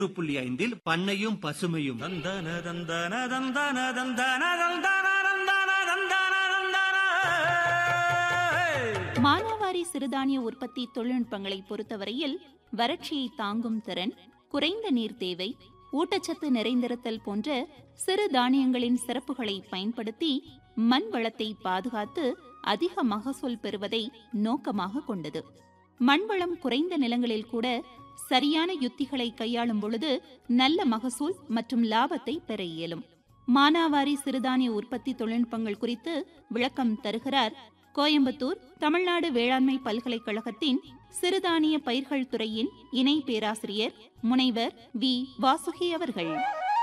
நூறு புள்ளி ஐந்தில் பண்ணையும் பசுமையும் தந்தன தந்தன தந்தன தந்தன தந்தன தந்தன தந்தன தந்தன மானாவாரி சிறுதானிய உற்பத்தி தொழில்நுட்பங்களை பொறுத்தவரையில் வறட்சியை தாங்கும் திறன் குறைந்த நீர் தேவை ஊட்டச்சத்து நிறைந்திருத்தல் போன்ற சிறு தானியங்களின் சிறப்புகளை பயன்படுத்தி மண் வளத்தை பாதுகாத்து அதிக மகசூல் பெறுவதை நோக்கமாக கொண்டது மண்வளம் குறைந்த நிலங்களில் கூட சரியான யுத்திகளை கையாளும் பொழுது நல்ல மகசூல் மற்றும் லாபத்தை பெற இயலும் மானாவாரி சிறுதானிய உற்பத்தி தொழில்நுட்பங்கள் குறித்து விளக்கம் தருகிறார் கோயம்புத்தூர் தமிழ்நாடு வேளாண்மை பல்கலைக்கழகத்தின் சிறுதானிய பயிர்கள் துறையின் இணை பேராசிரியர் முனைவர் வி வாசுகி அவர்கள்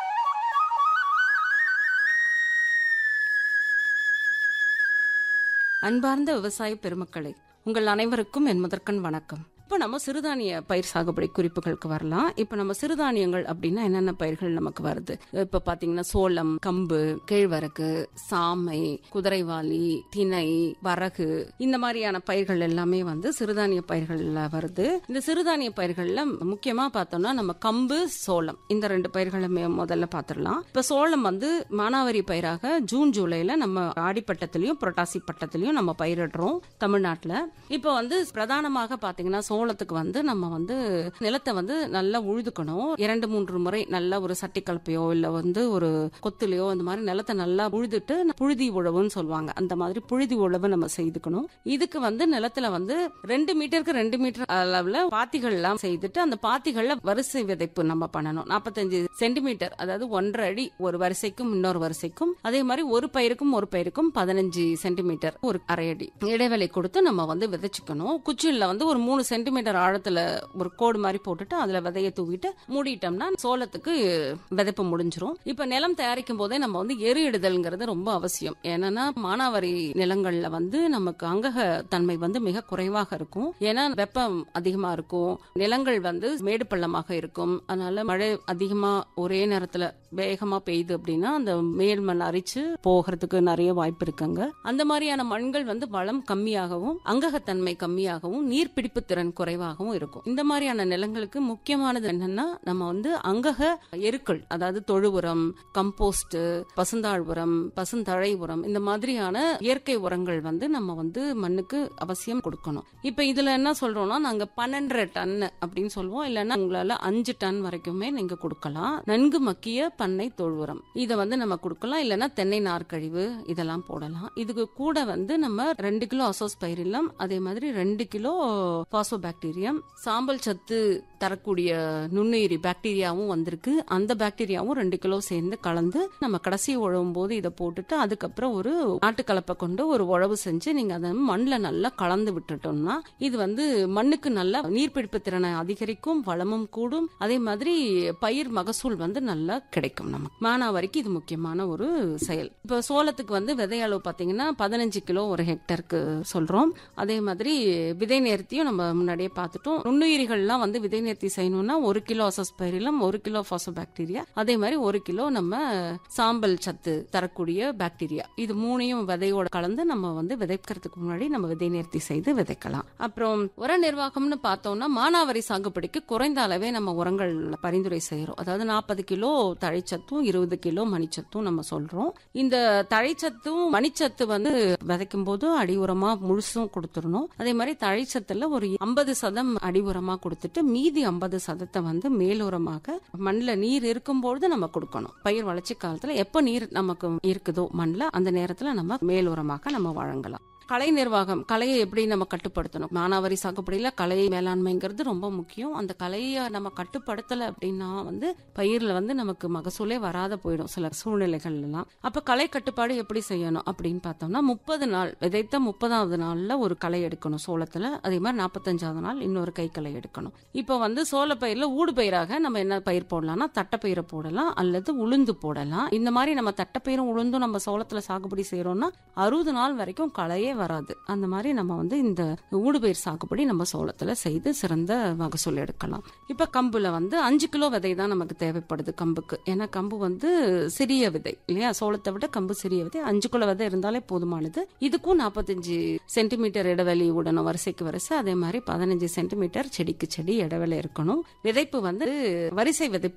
அன்பார்ந்த விவசாய பெருமக்களே உங்கள் அனைவருக்கும் என் முதற்கண் வணக்கம் இப்போ நம்ம சிறுதானிய பயிர் சாகுபடி குறிப்புகளுக்கு வரலாம் இப்போ நம்ம சிறுதானியங்கள் அப்படின்னா என்னென்ன பயிர்கள் நமக்கு வருது இப்போ பார்த்தீங்கன்னா சோளம் கம்பு கேழ்வரகு சாமை குதிரைவாலி திணை வரகு இந்த மாதிரியான பயிர்கள் எல்லாமே வந்து சிறுதானிய பயிர்கள்ல வருது இந்த சிறுதானிய பயிர்கள்ல முக்கியமா பார்த்தோம்னா நம்ம கம்பு சோளம் இந்த ரெண்டு பயிர்களுமே முதல்ல பார்த்துடலாம் இப்போ சோளம் வந்து மானாவாரி பயிராக ஜூன் ஜூலைல நம்ம ஆடிப்பட்டத்திலையும் புரட்டாசி பட்டத்திலையும் நம்ம பயிரிடுறோம் தமிழ்நாட்டில் இப்போ வந்து பிரதானமாக பார்த்தீங்கன்னா சோளத்துக்கு வந்து நம்ம வந்து நிலத்தை வந்து நல்லா உழுதுக்கணும் இரண்டு மூன்று முறை நல்ல ஒரு சட்டி கலப்பையோ இல்லை வந்து ஒரு கொத்துலையோ அந்த மாதிரி நிலத்தை நல்லா உழுதுட்டு புழுதி உழவுன்னு சொல்லுவாங்க அந்த மாதிரி புழுதி உழவு நம்ம செய்துக்கணும் இதுக்கு வந்து நிலத்துல வந்து ரெண்டு மீட்டருக்கு ரெண்டு மீட்டர் அளவுல பாத்திகள் எல்லாம் செய்துட்டு அந்த பாத்திகள்ல வரிசை விதைப்பு நம்ம பண்ணணும் நாற்பத்தஞ்சு சென்டிமீட்டர் அதாவது ஒன்றரை அடி ஒரு வரிசைக்கும் இன்னொரு வரிசைக்கும் அதே மாதிரி ஒரு பயிருக்கும் ஒரு பயிருக்கும் பதினஞ்சு சென்டிமீட்டர் ஒரு அரை அடி இடைவெளி கொடுத்து நம்ம வந்து விதைச்சுக்கணும் குச்சில்ல வந்து ஒரு மூணு சென்டிமீட்டர் ஆழத்துல ஒரு கோடு மாதிரி போட்டுட்டு அதுல விதைய தூவிட்டு மூடிட்டோம்னா சோளத்துக்கு விதைப்பு முடிஞ்சிரும் இப்ப நிலம் தயாரிக்கும் போதே நம்ம வந்து எரு இடுதல்ங்கிறது ரொம்ப அவசியம் ஏன்னா மானாவாரி நிலங்கள்ல வந்து நமக்கு அங்கக தன்மை வந்து மிக குறைவாக இருக்கும் ஏன்னா வெப்பம் அதிகமா இருக்கும் நிலங்கள் வந்து மேடு பள்ளமாக இருக்கும் அதனால மழை அதிகமா ஒரே நேரத்துல வேகமா பெய்யுது அப்படின்னா அந்த மேல் மண் அரிச்சு போகிறதுக்கு நிறைய வாய்ப்பு இருக்குங்க அந்த மாதிரியான மண்கள் வந்து வளம் கம்மியாகவும் அங்ககத்தன்மை கம்மியாகவும் நீர்பிடிப்பு திறன் குறைவாகவும் இருக்கும் இந்த மாதிரியான நிலங்களுக்கு முக்கியமானது என்னன்னா நம்ம வந்து அங்கக எருக்கள் அதாவது தொழு உரம் கம்போஸ்ட் பசுந்தாழ் உரம் பசுந்தழை உரம் இந்த மாதிரியான இயற்கை உரங்கள் வந்து நம்ம வந்து மண்ணுக்கு அவசியம் கொடுக்கணும் இப்ப இதுல என்ன சொல்றோம்னா நாங்க பன்னெண்டரை டன் அப்படின்னு சொல்லுவோம் இல்லைன்னா உங்களால அஞ்சு டன் வரைக்குமே நீங்க கொடுக்கலாம் நன்கு மக்கிய பண்ணை தொழு உரம் இதை வந்து நம்ம கொடுக்கலாம் இல்லைன்னா தென்னை நார்க்கழிவு இதெல்லாம் போடலாம் இதுக்கு கூட வந்து நம்ம ரெண்டு கிலோ அசோஸ் பயிரிலம் அதே மாதிரி ரெண்டு கிலோ பாஸ்போபாக்டீரியம் சாம்பல் சத்து தரக்கூடிய நுண்ணுயிரி பாக்டீரியாவும் வந்திருக்கு அந்த பாக்டீரியாவும் ரெண்டு கிலோ சேர்ந்து கலந்து நம்ம கடைசி உழவும் போது இதை போட்டுட்டு அதுக்கப்புறம் ஒரு ஆட்டுக்கலப்பை கொண்டு ஒரு உழவு செஞ்சு நீங்க அதை மண்ணில் நல்லா கலந்து விட்டுட்டோம்னா இது வந்து மண்ணுக்கு நல்ல நீர்பிடிப்பு திறனை அதிகரிக்கும் வளமும் கூடும் அதே மாதிரி பயிர் மகசூல் வந்து நல்லா கிடைக்கும் நமக்கு மானாவாரிக்கு இது முக்கியமான ஒரு செயல் இப்போ சோளத்துக்கு வந்து விதை அளவு பார்த்தீங்கன்னா பதினஞ்சு கிலோ ஒரு ஹெக்டருக்கு சொல்றோம் அதே மாதிரி விதை நேர்த்தியும் நம்ம முன்னாடியே பார்த்துட்டோம் நுண்ணுயிரிகள்லாம் வந்து விதை நேர்த்தி செய்யணும்னா ஒரு கிலோ அசஸ்பைரிலம் ஒரு கிலோ பாக்டீரியா அதே மாதிரி ஒரு கிலோ நம்ம சாம்பல் சத்து தரக்கூடிய பாக்டீரியா இது மூணையும் விதையோட கலந்து நம்ம வந்து விதைக்கிறதுக்கு முன்னாடி நம்ம விதை நேர்த்தி செய்து விதைக்கலாம் அப்புறம் உர நிர்வாகம்னு பார்த்தோம்னா மானாவாரி சாகுபடிக்கு குறைந்த அளவே நம்ம உரங்கள் பரிந்துரை செய்யறோம் அதாவது நாற்பது கிலோ தழைச்சத்தும் இருபது கிலோ மணிச்சத்தும் நம்ம சொல்றோம் இந்த தழைச்சத்தும் மணிச்சத்து வந்து விதைக்கும் போது அடி உரமா முழுசும் கொடுத்துடணும் அதே மாதிரி தழைச்சத்துல ஒரு ஐம்பது சதம் அடி உரமா கொடுத்துட்டு மீதி ஐம்பது சதத்தை வந்து மேலுரமாக மண்ணில் நீர் இருக்கும்பொழுது நம்ம கொடுக்கணும் பயிர் வளர்ச்சி காலத்துல எப்ப நீர் நமக்கு இருக்குதோ மண்ணில் அந்த நேரத்துல நம்ம மேலுரமாக நம்ம வழங்கலாம் கலை நிர்வாகம் கலையை எப்படி நம்ம கட்டுப்படுத்தணும் மானாவாரி சாகுபடியில கலை மேலாண்மைங்கிறது ரொம்ப முக்கியம் அந்த கலையை நம்ம கட்டுப்படுத்தல அப்படின்னா வந்து பயிர்ல வந்து நமக்கு மகசூலே வராத போயிடும் சில சூழ்நிலைகள் எல்லாம் அப்ப கலை கட்டுப்பாடு எப்படி செய்யணும் அப்படின்னு பார்த்தோம்னா முப்பது நாள் விதைத்த முப்பதாவது நாள்ல ஒரு களை எடுக்கணும் சோளத்துல அதே மாதிரி நாற்பத்தஞ்சாவது நாள் இன்னொரு கை களை எடுக்கணும் இப்போ வந்து சோள பயிர்ல ஊடு பயிராக நம்ம என்ன பயிர் போடலாம்னா தட்டைப்பயிரை போடலாம் அல்லது உளுந்து போடலாம் இந்த மாதிரி நம்ம தட்டைப்பயிரும் உளுந்தும் நம்ம சோளத்துல சாகுபடி செய்யறோம்னா அறுபது நாள் வரைக்கும் களையே வராது அந்த மாதிரி நம்ம வந்து இந்த ஊடுபயிர் சாகுபடி நம்ம சோளத்துல செய்து சிறந்த மகசூல் எடுக்கலாம் இப்ப கம்புல வந்து அஞ்சு கிலோ விதை தான் நமக்கு தேவைப்படுது கம்புக்கு ஏன்னா கம்பு வந்து சிறிய விதை இல்லையா சோளத்தை விட கம்பு சிறிய விதை அஞ்சு கிலோ விதை இருந்தாலே போதுமானது இதுக்கும் நாற்பத்தஞ்சு சென்டிமீட்டர் இடைவெளி விடணும் வரிசைக்கு வரிசை அதே மாதிரி பதினஞ்சு சென்டிமீட்டர் செடிக்கு செடி இடைவெளி இருக்கணும் விதைப்பு வந்து வரிசை விதைப்பு